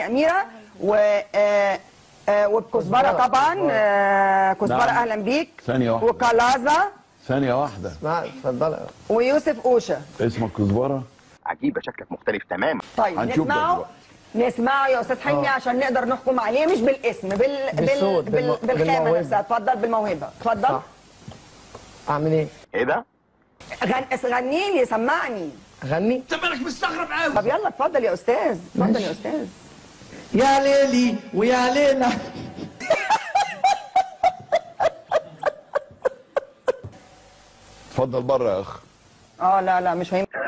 اميره و آه، آه، وبكزبره طبعا آه، كزبره نعم. اهلا بيك ثانية واحدة. وكلازا ثانية واحدة اسمع اتفضل ويوسف اوشا اسمك كزبرة عجيبه شكلك مختلف تماما طيب هنشوف ده نسمعه دلوقتي. نسمعه يا استاذ حلمي عشان نقدر نحكم عليه مش بالاسم بال... بال... بالصوت، بال... بالم- بالخامه بالموهبة. نفسها اتفضل بالموهبه اتفضل صح. اعمل ايه ايه ده غن... غني لي سمعني اغني طب يلا اتفضل يا استاذ اتفضل يا استاذ يا ليلي ويا ليلى اتفضل بره يا اخ اه لا لا مش هينفع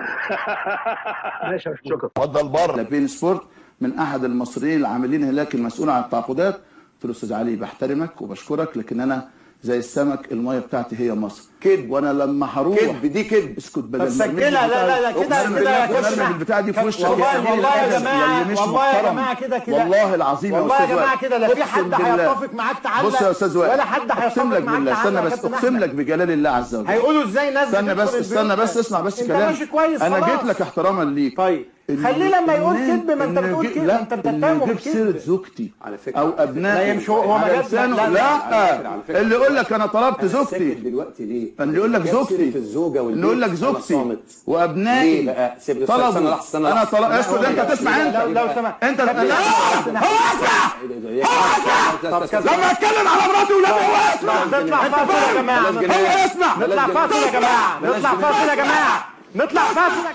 اتفضل بره بين سبورت من احد المصريين العاملين هناك المسؤول عن التعاقدات قلت له استاذ علي بحترمك وبشكرك لكن انا زي السمك الميه بتاعتي هي مصر كذب وانا لما هروح كذب، دي كذب. اسكت بدل بس ما أرمي سجلها، لا، لا، لا، البتاع- كده- أقسم كده يا بالله كابتن. ونرمي البتاع دي في وشك والله- يا قليل والله يا الأدب، جماعة، يا اللي مش والله يا محترم. جماعة كده- كده. والله العظيم يا والله يا أستاذ جماعة وائل. كده لا في أقسم حد بالله. هيتفق معاك تعلق بص يا استاذ وائل ولا حد هيتفق اقسم لك معاك بالله تعلق استنى يا بس كابتن اقسم أحمد. لك بجلال الله عز وجل هيقولوا ازاي ناس استنى بتدخل بس استنى البيوت بس اسمع بس انت كلام ماشي كويس انا خلاص. جيت لك احتراما ليك طيب إن- خليه لما يقول إن- كذب ما انت إن بتقول جي- كذب لا انت إن بتتهم يجيب بالكذب سيره زوجتي على فكرة. او ابنائي لا، مش هو- هو ما على جابش- لسانه لا، لا، لا على فكرة. اللي يقول لك انا طلبت زوجتي دلوقتي ليه؟ اللي يقول لك جاب زوجتي سيرة الزوجة والبيت اللي يقول لك أنا زوجتي صامت. وابنائي ليه بقى؟ سيب- استنى طلبوا لحظة، استنى انا لحظة. طلب لا، اسكت هو انت ده. تسمع انت لو لو سمحت انت لا طب كذا. لما اتكلم على مراتي وولادي هو اسمع نطلع فاصل يا جماعه بلاش نطلع- جنان. اسمع. بلاش نطلع جنان. فاصل يا جماعه بلاش نطلع جنان. فاصل يا جماعه نطلع فاصل يا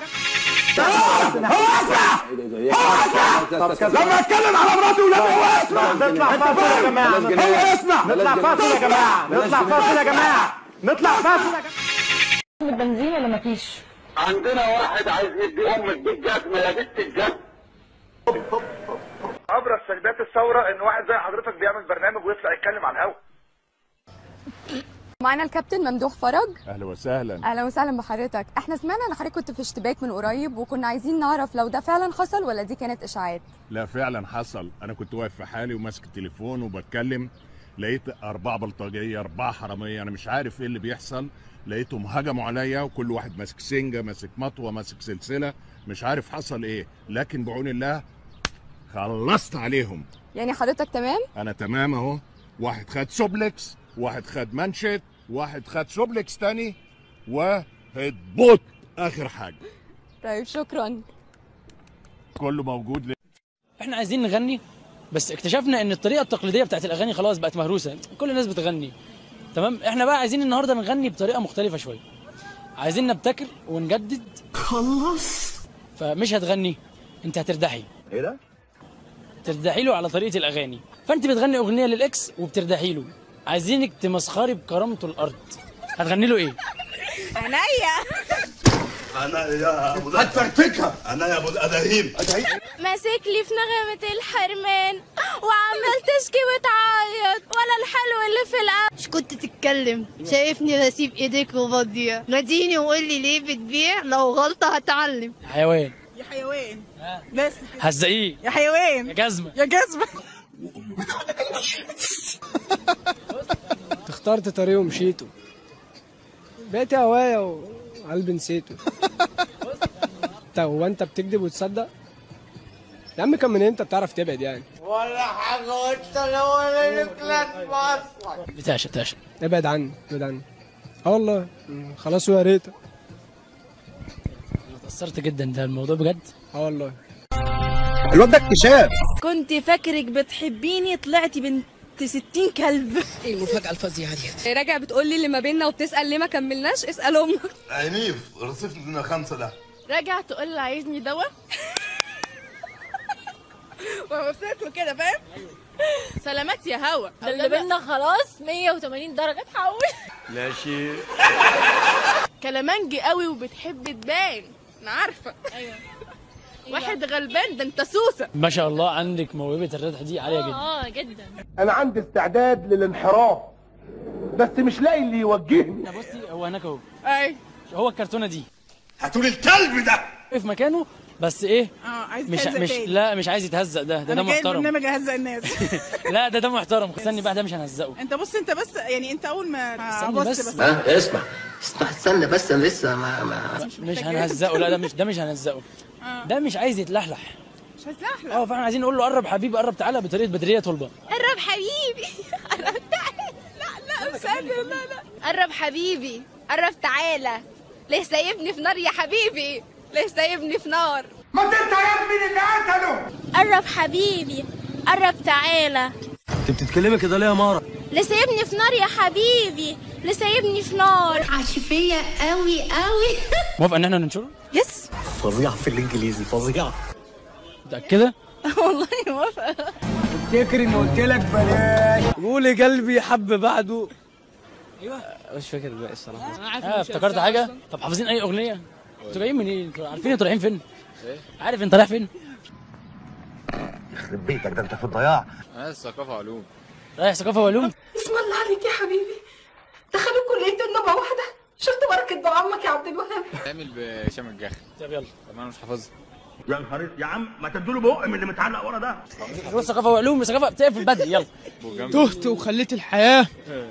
طب كذا. لما اتكلم على مراتي وولادي هو اسمع نطلع فاصل يا جماعه بلاش نطلع- جنان. اسمع نطلع فاصل يا جماعه نطلع فاصل يا جماعه نطلع فاصل يا جماعه بنزين ولا مفيش؟ عندنا واحد عايز يدي ام البيت جزمه يا بنت الجزمه ابرز سلبيات الثوره ان واحد زي حضرتك بيعمل برنامج ويطلع يتكلم على الهوا معانا الكابتن ممدوح فرج اهلا وسهلا اهلا وسهلا بحضرتك احنا سمعنا ان حضرتك كنت في اشتباك من قريب وكنا عايزين نعرف لو ده فعلا حصل ولا دي كانت اشاعات لا فعلا حصل انا كنت واقف في حالي وماسك التليفون وبتكلم لقيت اربعه بلطجيه اربعه حراميه انا مش عارف ايه اللي بيحصل لقيتهم هجموا عليا وكل واحد ماسك سنجه ماسك مطوه ماسك سلسله مش عارف حصل ايه لكن بعون الله خلصت عليهم يعني حضرتك تمام انا تمام اهو واحد خد سوبلكس واحد خد منشت واحد خد سوبلكس تاني وهتبوت اخر حاجه طيب شكرا كله موجود احنا عايزين نغني بس اكتشفنا ان الطريقه التقليديه بتاعت الاغاني خلاص بقت مهروسه كل الناس بتغني تمام احنا بقى عايزين النهارده نغني بطريقه مختلفه شويه عايزين نبتكر ونجدد خلص فمش هتغني انت هتردحي ايه ده تردحي له على طريقه الاغاني فانت بتغني اغنيه للاكس وبتردحي له عايزينك تمسخري بكرامته الارض هتغني له ايه عينيا انا يا ابو هتفرتكها انا يا ابو الاداهيم ماسك لي في نغمة الحرمان وعمال تشكي وتعيط ولا الحلو اللي في القلب مش كنت تتكلم شايفني بسيب ايديك وبضيع ناديني وقول لي ليه بتبيع لو غلطة هتعلم حيوان يا حيوان بس هزقيه يا حيوان يا جزمه يا جزمة اخترت طريق ومشيته بقيت هوايا وقلبي نسيته انت هو انت بتكذب وتصدق يا عم كان من امتى بتعرف تبعد يعني ولا حاجه وانت لو انا نفلت مصر بتعشى بتعشى ابعد عني ابعد عني اه والله مم، خلاص ويا ريت اتأثرت جدا ده الموضوع بجد اه والله الواد ده اكتشاف كنت فاكرك بتحبيني طلعتي بنت 60 كلب ايه المفاجأة الفظيعة دي راجع بتقولي اللي ما بيننا وبتسأل ليه ما كملناش اسأل امك عنيف رصيف لنا خمسه ده راجع تقول لي عايزني دواء وقفت له كده فاهم سلامات يا هوا ده اللي بينا خلاص 180 درجه اتحول لا شيء كلامنجي قوي وبتحب تبان انا عارفه ايوه واحد غلبان ده انت سوسه ما شاء الله عندك موهبه الردح دي عاليه جدا اه جدا انا عندي استعداد للانحراف بس مش لاقي اللي يوجهني لا بصي هو هناك اهو اي هو الكرتونه دي هاتولي الكلب ده في مكانه بس ايه اه عايز مش تهزق مش تاني. لا مش عايز يتهزق ده ده ده انا جاي محترم البرنامج اهزق الناس لا ده ده محترم استني بقى ده مش هنهزقه انت بص انت بس يعني انت اول ما استني بص بس. بس ها اسمع اسمع استنى بس انا لسه ما ما مش هنهزقه لا ده مش ده مش هنهزقه ده مش عايز يتلحلح مش هتزحلق اه فاحنا عايزين نقول له قرب حبيبي قرب تعالى بطريقه بدريه طلبه قرب حبيبي قرب تعالى لا لا مش قادر لا لا قرب حبيبي قرب تعالى ليه سايبني في نار يا حبيبي ليه سايبني في نار ما انت يا ابني اللي قتله قرب حبيبي قرب تعالى انت بتتكلمي كده ليه يا مارا ليه سايبني في نار يا حبيبي ليه سايبني في نار عاطفية قوي قوي موافقه ان احنا ننشره يس فظيع في الانجليزي فظيع متاكده والله موافقة افتكر اني قلت لك بلاش قولي قلبي حب بعده ايوه مش فاكر الباقي الصراحه اه افتكرت حاجه طب حافظين اي اغنيه انتوا جايين منين انتوا عارفين انتوا رايحين فين عارف انت رايح فين يخرب بيتك ده انت في الضياع انا ثقافه علوم رايح ثقافه وعلوم اسم الله عليك يا حبيبي دخلوا كلية النبا واحدة شفت بركة بعمك يا عبد الوهاب تعمل بشام الجخ طب يلا طب انا مش حافظها يا نهار يا عم ما تدوله بق من اللي متعلق ورا ده بص ثقافه وعلوم ثقافه بتقفل بدري يلا تهت وخليت الحياه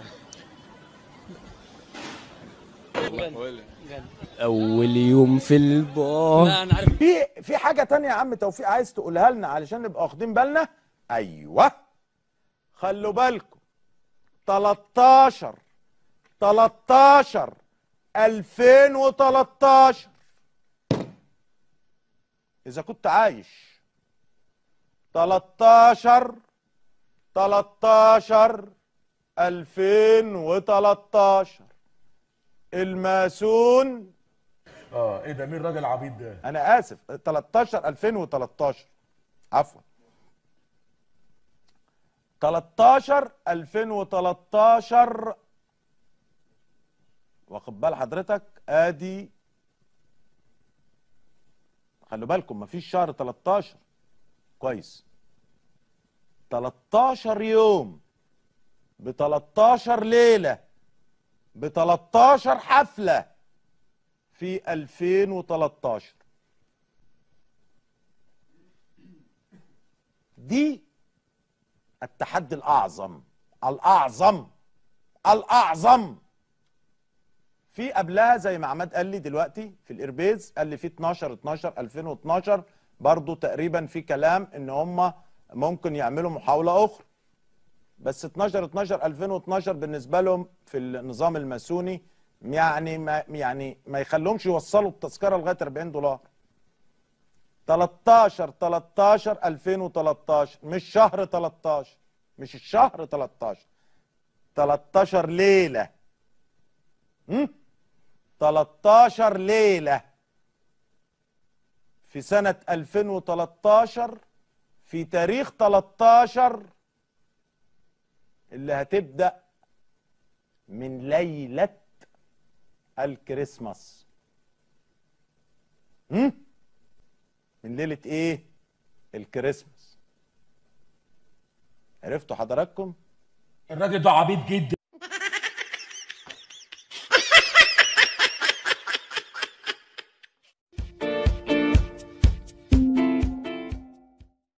اول يوم في البعد لا انا عارف في في حاجه تانية يا عم توفيق عايز تقولها لنا علشان نبقى واخدين بالنا ايوه خلوا بالكم 13 13 2013 اذا كنت عايش 13 13 2013 الماسون اه ايه ده مين الراجل العبيط ده انا اسف 13 2013 عفوا 13 2013 واخد بال حضرتك ادي خلوا بالكم مفيش شهر 13 كويس 13 يوم ب 13 ليله ب 13 حفله في 2013 دي التحدي الأعظم الأعظم الأعظم في قبلها زي ما عماد قال لي دلوقتي في الإربيز قال لي في 12 12 2012 برضو تقريبا في كلام ان هم ممكن يعملوا محاولة أخرى بس 12 12 2012 بالنسبة لهم في النظام الماسوني يعني ما يعني ما يخلوهمش يوصلوا التذكره لغايه 40 دولار 13 13 2013 مش شهر 13 مش الشهر 13 13 ليله هم 13 ليله في سنه 2013 في تاريخ 13 اللي هتبدا من ليله الكريسماس هم؟ من ليلة ايه الكريسماس عرفتوا حضراتكم الراجل ده عبيط جدا